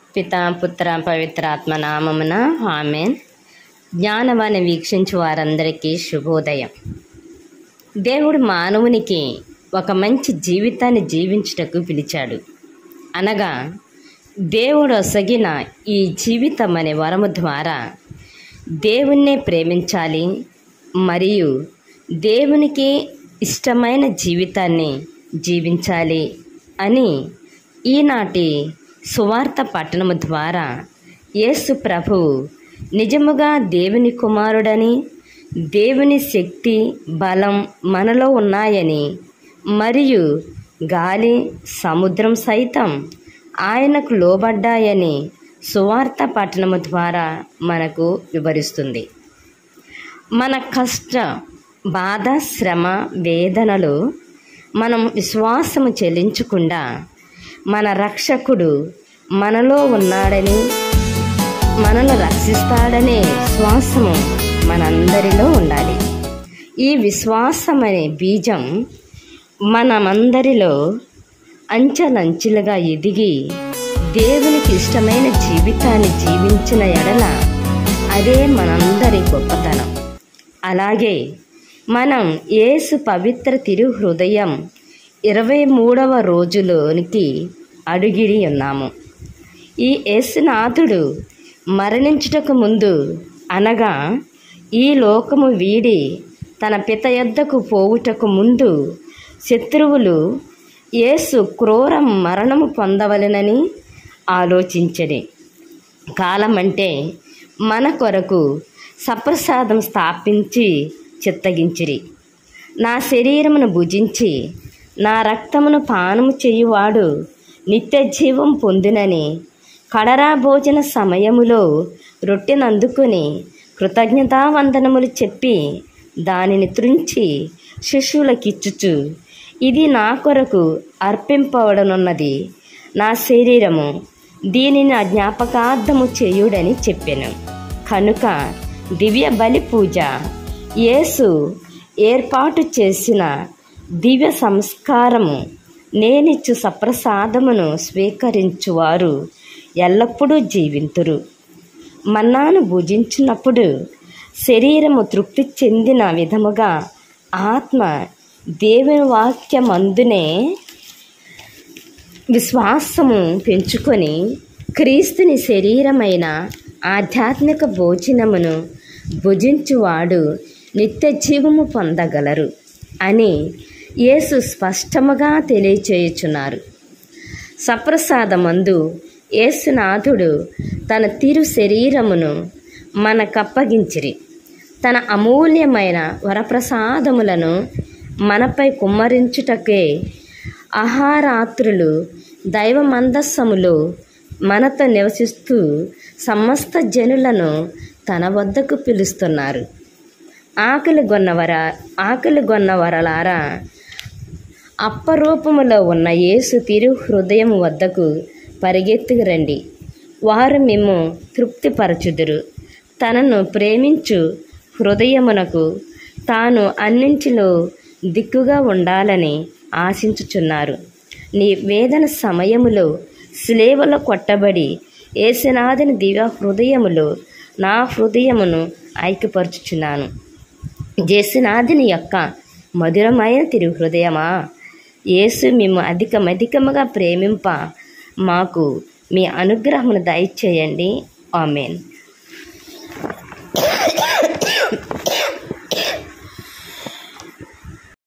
పిత పుత్ర పవిత్రాత్మ నామమున ఆమెన్ జ్ఞానవాణి వీక్షించు వారందరికీ శుభోదయం దేవుడు మానవునికి ఒక మంచి జీవితాన్ని జీవించుటకు పిలిచాడు అనగా దేవుడు ఒసగిన ఈ జీవితం అనే వరము ద్వారా దేవుణ్ణే ప్రేమించాలి మరియు దేవునికి ఇష్టమైన జీవితాన్ని జీవించాలి అని ఈనాటి సువార్త పట్టణము ద్వారా యేసు ప్రభువు నిజముగా దేవుని కుమారుడని దేవుని శక్తి బలం మనలో ఉన్నాయని మరియు గాలి సముద్రం సైతం ఆయనకు లోబడ్డాయని సువార్త పట్టణము ద్వారా మనకు వివరిస్తుంది మన కష్ట బాధ శ్రమ వేదనలు మనం విశ్వాసము చెల్లించకుండా మన రక్షకుడు మనలో ఉన్నాడని మనల్ని రక్షిస్తాడనే విశ్వాసము మనందరిలో ఉండాలి ఈ విశ్వాసం అనే బీజం మనమందరిలో అంచెలంచెలుగా ఎదిగి దేవునికి ఇష్టమైన జీవితాన్ని జీవించిన ఎడల అదే మనందరి గొప్పతనం అలాగే మనం యేసు పవిత్ర తిరు హృదయం ఇరవై మూడవ రోజులోనికి అడుగిడి ఉన్నాము ఈ యేసునాథుడు మరణించుటకు ముందు అనగా ఈ లోకము వీడి తన పిత యొద్దకు పోవుటకు ముందు శత్రువులు యేసు క్రూర మరణము పొందవలెనని ఆలోచించడి కాలం అంటే మన కొరకు సప్రసాదం స్థాపించి చిత్తగించిరి నా శరీరమును భుజించి నా రక్తమును పానము చేయువాడు నిత్య జీవం పొందినని కడరా భోజన సమయములో రొట్టెనందుకొని కృతజ్ఞతావందనములు చెప్పి దానిని త్రుంచి శిశువులకిచ్చుచు ఇది నా కొరకు అర్పింపబడనున్నది నా శరీరము దీనిని నా జ్ఞాపకార్థము చేయుడని చెప్పాను కనుక దివ్య బలి పూజ యేసు ఏర్పాటు చేసిన దివ్య సంస్కారము నేనిచ్చు సప్రసాదమును స్వీకరించువారు ఎల్లప్పుడూ జీవింతురు మన్నాను భుజించినప్పుడు శరీరము తృప్తి చెందిన విధముగా ఆత్మ దేవుని వాక్యమందునే విశ్వాసము పెంచుకొని క్రీస్తుని శరీరమైన ఆధ్యాత్మిక భోజనమును భుజించువాడు నిత్య జీవము పొందగలరు అని యేసు స్పష్టముగా తెలియచేయుచున్నారు సప్రసాదమందు యేసునాథుడు తన తిరు శరీరమును మనకప్పగించిరి తన అమూల్యమైన వరప్రసాదములను మనపై కుమ్మరించుటకే అహారాత్రులు దైవ మందస్సములు మనతో నివసిస్తూ సమస్త జనులను తన వద్దకు పిలుస్తున్నారు ఆకలి గొన్నవర ఆకలి గొన్నవరలారా అప్పరూపములో ఉన్న యేసు తిరు హృదయం వద్దకు పరిగెత్తుకు రండి వారు మేము తృప్తిపరచుదురు తనను ప్రేమించు హృదయమునకు తాను అన్నింటిలో దిక్కుగా ఉండాలని ఆశించుచున్నారు నీ వేదన సమయములో స్లేవలో కొట్టబడి ఏసునాథుని దివ్య హృదయములో నా హృదయమును ఐక్యపరుచుచున్నాను జేసునాథుని యొక్క మధురమైన తిరు హృదయమా యేసు మేము అధికమధికముగా ప్రేమింప మాకు మీ అనుగ్రహమును దయచేయండి ఆమెన్